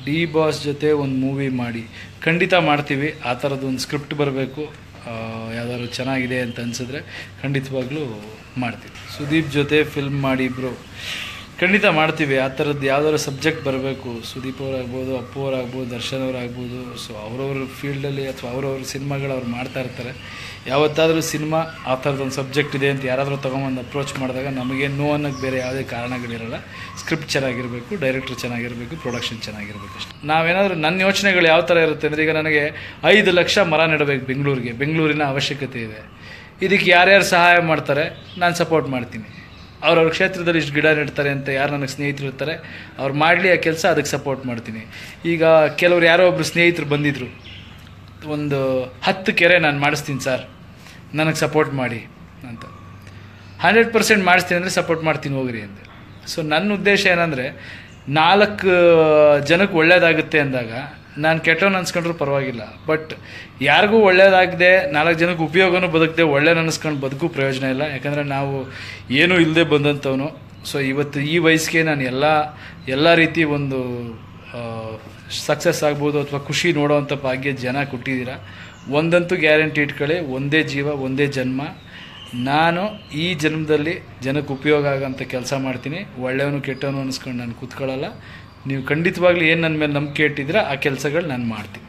D boss ಜೊತೆ ಒಂದು movie ಮಾಡಿ ಖಂಡಿತ ಮಾಡ್ತೀವಿ ಆ ಥರದ್ದು ಒಂದು ಸ್ಕ್ರಿಪ್ಟ್ ಬರಬೇಕು ಯಾವ್ದಾದ್ರು ಚೆನ್ನಾಗಿದೆ ಅಂತ ಅನಿಸಿದ್ರೆ ಖಂಡಿತವಾಗ್ಲೂ ಮಾಡ್ತೀವಿ ಸುದೀಪ್ ಜೊತೆ ಫಿಲ್ಮ್ ಮಾಡಿ ಬ್ರೋ ಖಂಡಿತ ಮಾಡ್ತೀವಿ ಆ ಥರದ್ದು ಯಾವ್ದಾದ್ರು ಸಬ್ಜೆಕ್ಟ್ ಬರಬೇಕು ಸುದೀಪ್ ಅವರಾಗ್ಬೋದು ಅಪ್ಪು ಅವರಾಗ್ಬೋದು ದರ್ಶನ್ ಅವರಾಗ್ಬೋದು ಸೊ ಅವ್ರವ್ರ ಫೀಲ್ಡಲ್ಲಿ ಅಥವಾ ಅವ್ರವ್ರ ಸಿನಿಮಾಗಳು ಅವ್ರು ಮಾಡ್ತಾ ಇರ್ತಾರೆ ಯಾವತ್ತಾದರೂ ಸಿನಿಮಾ ಆ ಥರದೊಂದು ಸಬ್ಜೆಕ್ಟ್ ಇದೆ ಅಂತ ಯಾರಾದರೂ ತೊಗೊಂಬಂದು ಅಪ್ರೋಚ್ ಮಾಡಿದಾಗ ನಮಗೆ ನೋ ಅನ್ನೋಕ್ಕೆ ಬೇರೆ ಯಾವುದೇ ಕಾರಣಗಳಿರಲ್ಲ ಸ್ಕ್ರಿಪ್ಟ್ ಚೆನ್ನಾಗಿರಬೇಕು ಡೈರೆಕ್ಟ್ರ್ ಚೆನ್ನಾಗಿರಬೇಕು ಪ್ರೊಡಕ್ಷನ್ ಚೆನ್ನಾಗಿರಬೇಕು ಅಷ್ಟೇ ನಾವೇನಾದರೂ ನನ್ನ ಯೋಚನೆಗಳು ಯಾವ ಥರ ಇರುತ್ತೆ ಅಂದರೆ ಈಗ ನನಗೆ ಐದು ಲಕ್ಷ ಮರ ನೆಡಬೇಕು ಬೆಂಗಳೂರಿಗೆ ಬೆಂಗಳೂರಿನ ಅವಶ್ಯಕತೆ ಇದೆ ಇದಕ್ಕೆ ಯಾರ್ಯಾರು ಸಹಾಯ ಮಾಡ್ತಾರೆ ನಾನು ಸಪೋರ್ಟ್ ಮಾಡ್ತೀನಿ ಅವ್ರವ್ರ ಕ್ಷೇತ್ರದಲ್ಲಿ ಇಷ್ಟು ಗಿಡ ನೆಡ್ತಾರೆ ಅಂತ ಯಾರು ನನಗೆ ಸ್ನೇಹಿತರು ಇರ್ತಾರೆ ಅವ್ರು ಮಾಡಲಿ ಆ ಕೆಲಸ ಅದಕ್ಕೆ ಸಪೋರ್ಟ್ ಮಾಡ್ತೀನಿ ಈಗ ಕೆಲವ್ರು ಯಾರೋ ಒಬ್ಬರು ಸ್ನೇಹಿತರು ಬಂದಿದ್ದರು ಒಂದು ಹತ್ತು ಕೆರೆ ನಾನು ಮಾಡಿಸ್ತೀನಿ ಸರ್ ನನಗೆ ಸಪೋರ್ಟ್ ಮಾಡಿ ಅಂತ ಹಂಡ್ರೆಡ್ ಪರ್ಸೆಂಟ್ ಮಾಡಿಸ್ತೀನಿ ಅಂದರೆ ಸಪೋರ್ಟ್ ಮಾಡ್ತೀನಿ ಹೋಗ್ರಿ ಅಂದೆ ಸೊ ನನ್ನ ಉದ್ದೇಶ ಏನಂದರೆ ನಾಲ್ಕು ಜನಕ್ಕೆ ಒಳ್ಳೇದಾಗುತ್ತೆ ಅಂದಾಗ ನಾನು ಕೆಟ್ಟವನು ಅನ್ಸ್ಕೊಂಡ್ರೂ ಪರವಾಗಿಲ್ಲ ಬಟ್ ಯಾರಿಗೂ ಒಳ್ಳೇದಾಗದೆ ನಾಲ್ಕು ಜನಕ್ಕೆ ಉಪಯೋಗನೂ ಬದುಕದೆ ಒಳ್ಳೆ ಅನ್ಸ್ಕೊಂಡು ಬದುಕು ಪ್ರಯೋಜನ ಇಲ್ಲ ಯಾಕಂದರೆ ನಾವು ಏನೂ ಇಲ್ಲದೆ ಬಂದಂಥವನು ಸೊ ಇವತ್ತು ಈ ವಯಸ್ಸಿಗೆ ನಾನು ಎಲ್ಲ ಎಲ್ಲ ರೀತಿ ಒಂದು ಸಕ್ಸಸ್ ಆಗ್ಬೋದು ಅಥವಾ ಖುಷಿ ನೋಡೋವಂಥ ಭಾಗ್ಯ ಜನ ಕೊಟ್ಟಿದ್ದೀರಾ ಒಂದಂತೂ ಗ್ಯಾರಂಟಿ ಇಟ್ಕೊಳ್ಳಿ ಒಂದೇ ಜೀವ ಒಂದೇ ಜನ್ಮ ನಾನು ಈ ಜನ್ಮದಲ್ಲಿ ಜನಕ್ಕೆ ಉಪಯೋಗ ಆಗೋಂಥ ಕೆಲಸ ಮಾಡ್ತೀನಿ ಒಳ್ಳೆಯವನು ಕೆಟ್ಟವನು ಅನ್ಸ್ಕೊಂಡು ನಾನು ಕೂತ್ಕೊಳ್ಳಲ್ಲ ನೀವು ಖಂಡಿತವಾಗ್ಲೂ ಏನು ನನ್ನ ಮೇಲೆ ನಂಬಿಕೆ ಇಟ್ಟಿದ್ದೀರಾ ಆ ಕೆಲಸಗಳು ನಾನು ಮಾಡ್ತೀನಿ